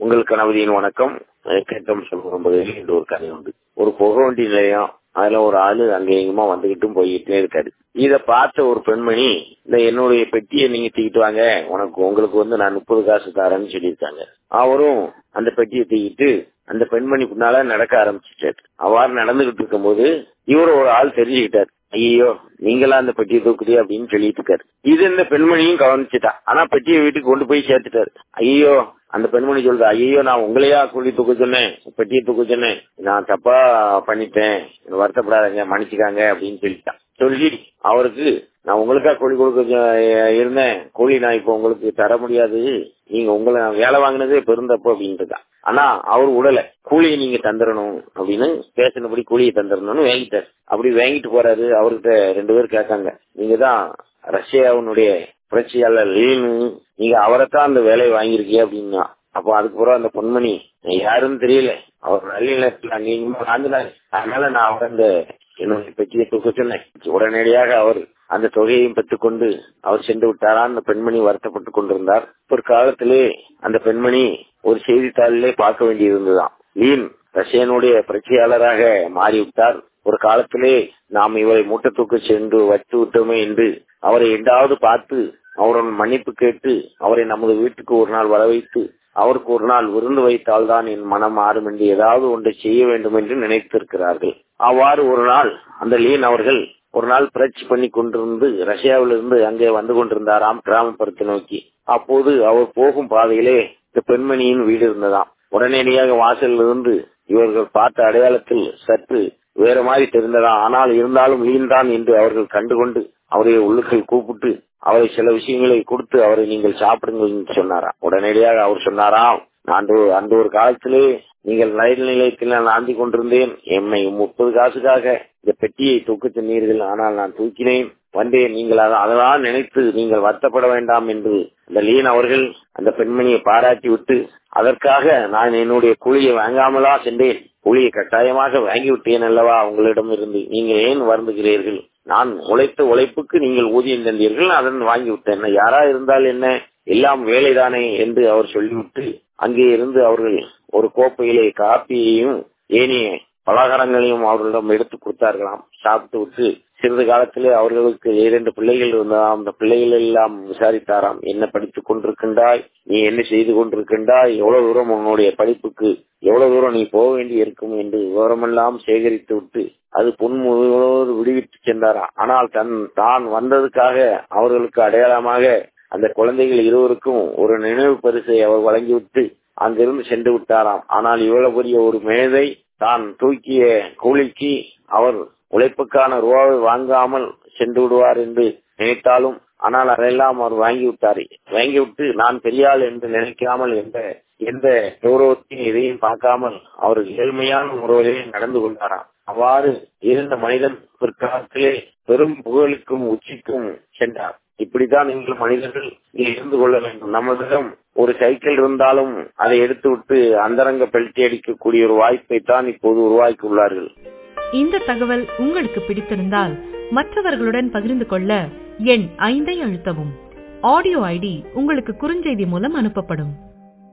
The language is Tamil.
உங்கள் கணவதியின் வணக்கம் கேட்டம் சொல்லும் என்று ஒரு கதை உண்டு ஒரு புகவண்டி நிலையம் அதுல ஒரு ஆளு அங்க எங்குமா வந்துகிட்டும் போய்கிட்டே இருக்காரு இத பார்த்த ஒரு பெண்மணி இந்த என்னுடைய பெட்டியை நீங்க தூக்கிட்டு வாங்க உனக்கு உங்களுக்கு வந்து நான் முப்பது காசு தரேன்னு சொல்லியிருக்காங்க அவரும் அந்த பெட்டியை தூக்கிட்டு அந்த பெண்மணி பின்னால நடக்க ஆரம்பிச்சிட்டாரு அவ்வாறு நடந்துகிட்டு இருக்கும்போது இவரு ஒரு ஆள் தெரிஞ்சுக்கிட்டார் ஐயோ நீங்களா அந்த பெட்டியை தூக்குதே அப்படின்னு சொல்லிட்டு இருக்காரு இது இந்த பெண்மணியும் கவனிச்சுட்டா ஆனா பெட்டியை வீட்டுக்கு கொண்டு போய் சேர்த்துட்டாரு ஐயோ அந்த பெண்மணி சொல்றது ஐயோ நான் உங்களையா கூலி தூக்க சொன்னேன் பெட்டியை தூக்க சொன்னேன் நான் தப்பா பண்ணிட்டேன் வருத்தப்படாதங்க மன்னிச்சுக்காங்க அப்படின்னு சொல்லிட்டான் சொல்லி அவருக்கு நான் உங்களுக்கா கூலி கொடுக்க இருந்தேன் கூலி நான் இப்ப உங்களுக்கு தர முடியாது நீங்க உங்களை வேலை வாங்கினதே பெருந்தப்பு அப்படின்ட்டு ஆனா அவர் உடல கூலியை நீங்க தந்துடணும் அப்படின்னு பேசினபடி கூலியை தந்துடணும்னு வாங்கிட்டார் அப்படி வாங்கிட்டு போறாரு அவர்கிட்ட ரெண்டு பேர் கேட்காங்க நீங்க தான் ரஷ்யாவுடைய புரட்சியாளர் லீனு நீங்க அவரைத்தான் அந்த வேலையை வாங்கியிருக்கீங்க அப்படின்னா அப்போ அதுக்கு பிறகு அந்த பொன்மணி யாருன்னு தெரியல அவர் நல்ல நேரத்தில் அங்கேயும் வாழ்ந்துனாரு அதனால நான் அவர் அந்த என்னுடைய பெட்டியை தூக்க சொன்னேன் உடனடியாக அவர் அந்த தொகையையும் பெற்றுக்கொண்டு அவர் சென்று விட்டாரா அந்த பெண்மணி வருத்தப்பட்டு கொண்டிருந்தார் ஒரு காலத்திலே அந்த பெண்மணி ஒரு செய்தித்தாளிலே பார்க்க வேண்டியிருந்ததுதான் லீன் ரஷ்யனுடைய புரட்சியாளராக மாறிவிட்டார் ஒரு காலத்திலே நாம் இவரை மூட்டை தூக்க சென்று வச்சு விட்டோமே என்று அவரை எண்டாவது பார்த்து அவருடன் மன்னிப்பு கேட்டு அவரை நமது வீட்டுக்கு ஒரு நாள் வர வைத்து அவருக்கு ஒரு நாள் விருந்து வைத்தால்தான் என் மனம் மாறும் என்று ஏதாவது ஒன்றை செய்ய வேண்டும் என்று நினைத்திருக்கிறார்கள் அவ்வாறு ஒரு நாள் அந்த லீன் அவர்கள் ஒரு நாள் புரட்சி பண்ணி கொண்டிருந்து ரஷ்யாவிலிருந்து அங்கே வந்து கொண்டிருந்தாராம் கிராமப்புறத்தை நோக்கி அப்போது அவர் போகும் பாதையிலே இந்த பெண்மணியின் வீடு இருந்ததாம் உடனடியாக வாசலில் இருந்து இவர்கள் பார்த்த அடையாளத்தில் சற்று வேற மாதிரி தெரிந்ததா ஆனால் இருந்தாலும் லீன் தான் என்று அவர்கள் கண்டுகொண்டு அவரை உள்ளுக்குள் கூப்பிட்டு அவரை சில விஷயங்களை கொடுத்து அவரை நீங்கள் சாப்பிடுங்கள் என்று சொன்னாராம் உடனடியாக அவர் சொன்னாராம் நான் அந்த ஒரு காலத்திலே நீங்கள் ரயில் நிலையத்தில் நான் ஆந்தி கொண்டிருந்தேன் எம்மை முப்பது காசுக்காக இந்த பெட்டியை தூக்க சொன்னீர்கள் ஆனால் நான் தூக்கினேன் வந்தேன் நீங்கள் அதெல்லாம் நினைத்து நீங்கள் வருத்தப்பட வேண்டாம் என்று அந்த லீன் அவர்கள் அந்த பெண்மணியை பாராட்டி விட்டு அதற்காக நான் என்னுடைய கூலியை வாங்காமலா சென்றேன் கூலியை கட்டாயமாக வாங்கிவிட்டேன் அல்லவா உங்களிடம் இருந்து நீங்கள் ஏன் வருந்துகிறீர்கள் நான் உழைத்த உழைப்புக்கு நீங்கள் ஊதியம் தந்தீர்கள் அதன் வாங்கிவிட்டேன் யாரா இருந்தால் என்ன எல்லாம் வேலைதானே என்று அவர் சொல்லிவிட்டு அங்கே இருந்து அவர்கள் ஒரு கோப்பையிலே காப்பியையும் ஏனைய பலகாரங்களையும் அவர்களிடம் எடுத்து கொடுத்தார்களாம் சாப்பிட்டு விட்டு சிறிது காலத்திலே அவர்களுக்கு இரண்டு பிள்ளைகள் இருந்தாம் அந்த பிள்ளைகள் எல்லாம் விசாரித்தாராம் என்ன படித்துக் கொண்டிருக்கின்றாய் நீ என்ன செய்து கொண்டிருக்கின்றாய் எவ்வளவு தூரம் உன்னுடைய படிப்புக்கு எவ்வளவு தூரம் நீ போக வேண்டி இருக்கும் என்று விவரமெல்லாம் சேகரித்து விட்டு அது பொன்முதலோடு விடுவித்து சென்றாராம் ஆனால் தன் தான் வந்ததுக்காக அவர்களுக்கு அடையாளமாக அந்த குழந்தைகள் இருவருக்கும் ஒரு நினைவு பரிசை அவர் வழங்கிவிட்டு அங்கிருந்து சென்று விட்டாராம் ஆனால் இவ்வளவு பெரிய ஒரு மேதை தான் தூக்கிய கூலிக்கு அவர் உழைப்புக்கான ரூபாவை வாங்காமல் சென்று விடுவார் என்று நினைத்தாலும் ஆனால் அதெல்லாம் அவர் வாங்கி விட்டார் வாங்கிவிட்டு நான் பெரியாள் என்று நினைக்காமல் எந்த எந்த கௌரவத்தையும் எதையும் பார்க்காமல் அவர் ஏழ்மையான முறையிலே நடந்து கொண்டாராம் அவ்வாறு இருந்த மனிதன் பிற்காலத்திலே பெரும் புகழுக்கும் உச்சிக்கும் சென்றார் இப்படித்தான் நீங்கள் மனிதர்கள் இருந்து கொள்ள வேண்டும் நம்மளிடம் ஒரு சைக்கிள் இருந்தாலும் அதை எடுத்து விட்டு அந்தரங்க பெல்ட்டி அடிக்கக்கூடிய ஒரு வாய்ப்பை தான் இப்போது உருவாக்கி உள்ளார்கள் இந்த தகவல் உங்களுக்கு பிடித்திருந்தால் மற்றவர்களுடன் பகிர்ந்து கொள்ள எண் ஐந்தை அழுத்தவும் ஆடியோ ஐடி உங்களுக்கு குறுஞ்செய்தி மூலம் அனுப்பப்படும்